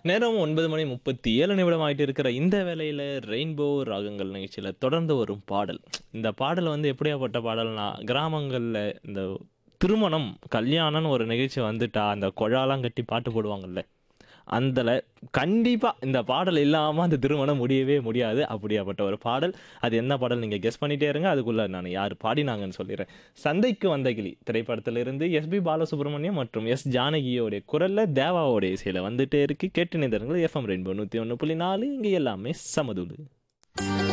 நேரம் 9 மணி 37 நிமிடம் ஆயிட்டு இருக்கிற இந்த வேளையில ரெயின்போ ராகங்கள் நிகழ்ச்சியில தொடர்ந்து வரும் பாடல். இந்த பாடல் வந்து எப்படியாப்பட்ட பாடல்னா, கிராமங்கள்ல இந்த திருமணம், கல்யாணம்னு ஒரு நிகழ்ச்சி வந்துட்டா, அந்த குழாலாம் கட்டி பாட்டு போடுவாங்கல்ல. அந்தல கண்டிப்பா இந்த பாடல் இல்லாம அந்த திருமணம் முடியவே முடியாது. அப்படியாப்பட்ட ஒரு பாடல். அது என்ன பாடல் நீங்க கெஸ் பண்ணிட்டே இருங்க. அதுக்குள்ள நான் யார் பாடினாங்கன்னு சொல்லிறேன். "சந்தைக்கு வந்த கிளி" திரைப்படத்திலிருந்து எஸ்பி பாலசுப்ரமணியம் மற்றும் எஸ் ஜானகியோடைய குரல்ல, தேவாவோட இசையில வந்துட்டே இருக்கு. கேட்டு இணைந்திருங்கள். எஃப்எம் ரெயின்போ 101.4 இங்க எல்லாமே சமதூளு.